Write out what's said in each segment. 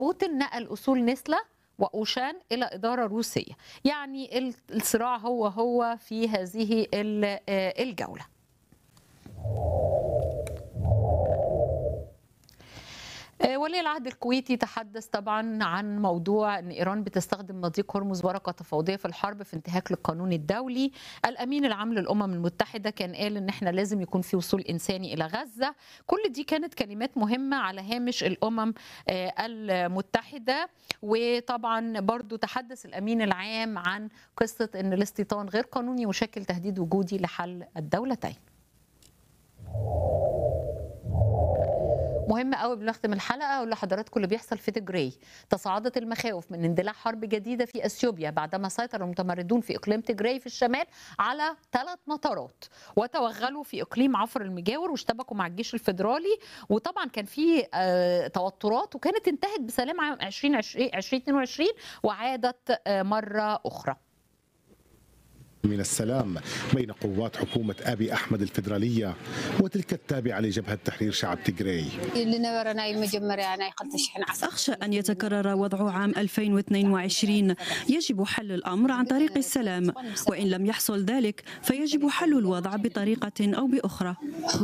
بوتين نقل أصول نسلة وأوشان إلى إدارة روسية يعني الصراع هو هو في هذه الجولة ولي العهد الكويتي تحدث طبعا عن موضوع ان ايران بتستخدم مضيق هرمز ورقه تفاوضيه في الحرب في انتهاك للقانون الدولي، الامين العام للامم المتحده كان قال ان احنا لازم يكون في وصول انساني الى غزه، كل دي كانت كلمات مهمه على هامش الامم المتحده وطبعا برضو تحدث الامين العام عن قصه ان الاستيطان غير قانوني يشكل تهديد وجودي لحل الدولتين. مهم قوي بنختم الحلقه اقول لحضراتكم اللي بيحصل في تجري تصاعدت المخاوف من اندلاع حرب جديده في اثيوبيا بعدما سيطر المتمردون في اقليم تجري في الشمال على ثلاث مطارات وتوغلوا في اقليم عفر المجاور واشتبكوا مع الجيش الفيدرالي وطبعا كان في آه توترات وكانت انتهت بسلام عام 2022 وعادت آه مره اخرى من السلام بين قوات حكومة أبي أحمد الفيدرالية وتلك التابعة لجبهة تحرير شعب تجري أخشى أن يتكرر وضع عام 2022 يجب حل الأمر عن طريق السلام وإن لم يحصل ذلك فيجب حل الوضع بطريقة أو بأخرى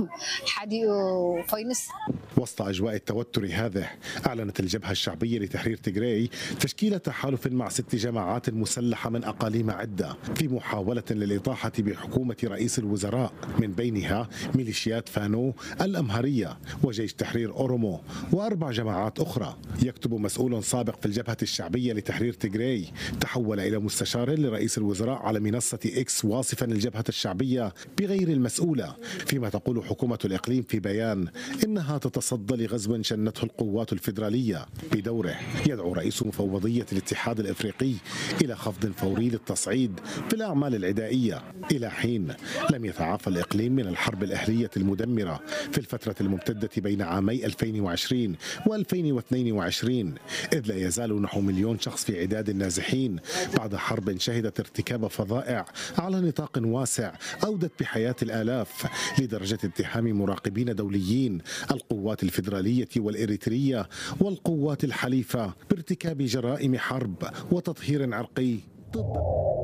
وسط أجواء التوتر هذه أعلنت الجبهة الشعبية لتحرير تجري تشكيل تحالف مع ست جماعات مسلحة من أقاليم عدة في محاولة محاولة للإطاحة بحكومة رئيس الوزراء من بينها ميليشيات فانو الأمهرية وجيش تحرير أورومو وأربع جماعات أخرى يكتب مسؤول سابق في الجبهة الشعبية لتحرير تجري تحول إلى مستشار لرئيس الوزراء على منصة إكس واصفا الجبهة الشعبية بغير المسؤولة فيما تقول حكومة الإقليم في بيان إنها تتصدى لغزو شنته القوات الفيدرالية بدوره يدعو رئيس مفوضية الاتحاد الإفريقي إلى خفض فوري للتصعيد في الأعمال العدائية إلى حين لم يتعافى الإقليم من الحرب الأهلية المدمرة في الفترة الممتدة بين عامي 2020 و2022 إذ لا يزال نحو مليون شخص في عداد النازحين بعد حرب شهدت ارتكاب فظائع على نطاق واسع أودت بحياة الآلاف لدرجة اتهام مراقبين دوليين القوات الفيدرالية والإريترية والقوات الحليفة بارتكاب جرائم حرب وتطهير عرقي ضد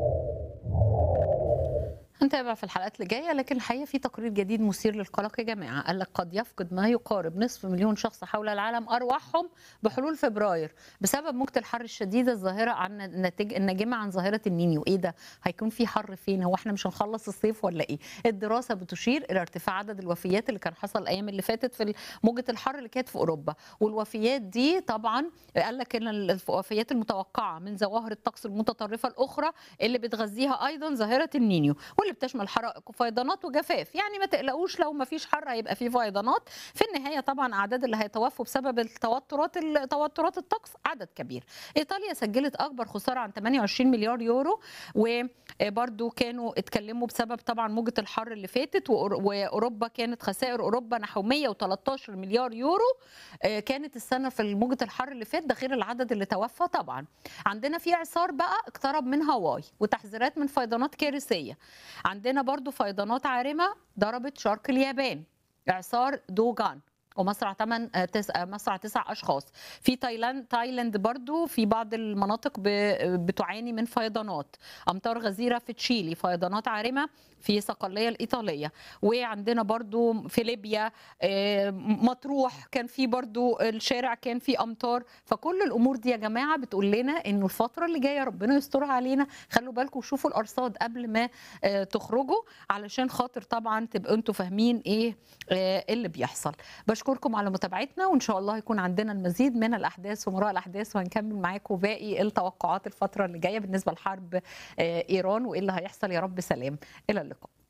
هنتابع في الحلقات اللي جايه لكن الحقيقه في تقرير جديد مثير للقلق يا جماعه قال لك قد يفقد ما يقارب نصف مليون شخص حول العالم ارواحهم بحلول فبراير بسبب موجه الحر الشديده الظاهره عن نتيجه الناجمه عن ظاهره النينيو ايه ده هيكون في حر فين هو احنا مش هنخلص الصيف ولا ايه الدراسه بتشير الى ارتفاع عدد الوفيات اللي كان حصل الايام اللي فاتت في موجه الحر اللي كانت في اوروبا والوفيات دي طبعا قال لك ان الوفيات المتوقعه من ظواهر الطقس المتطرفه الاخرى اللي بتغذيها ايضا ظاهره النينيو واللي بتشمل حرائق وفيضانات وجفاف يعني ما تقلقوش لو ما فيش حر هيبقى في فيضانات في النهايه طبعا اعداد اللي هيتوفوا بسبب التوترات توترات الطقس عدد كبير ايطاليا سجلت اكبر خساره عن 28 مليار يورو وبرده كانوا اتكلموا بسبب طبعا موجه الحر اللي فاتت واوروبا كانت خسائر اوروبا نحو 113 مليار يورو كانت السنه في موجه الحر اللي فات ده غير العدد اللي توفى طبعا عندنا في اعصار بقى اقترب من هاواي وتحذيرات من فيضانات كارثيه عندنا برضو فيضانات عارمة ضربت شرق اليابان إعصار دوغان ومصرع 8 تسعة مصرع تسع اشخاص في تايلاند تايلاند برضو في بعض المناطق بتعاني من فيضانات امطار غزيره في تشيلي فيضانات عارمه في صقليه الايطاليه وعندنا برضو في ليبيا مطروح كان في برضو الشارع كان في امطار فكل الامور دي يا جماعه بتقول لنا انه الفتره اللي جايه ربنا يسترها علينا خلوا بالكم وشوفوا الارصاد قبل ما تخرجوا علشان خاطر طبعا تبقوا انتوا فاهمين ايه اللي بيحصل بشكركم على متابعتنا وان شاء الله يكون عندنا المزيد من الاحداث ومراء الاحداث وهنكمل معاكم باقي التوقعات الفتره اللي جايه بالنسبه لحرب ايران وايه اللي هيحصل يا رب سلام الى اللقاء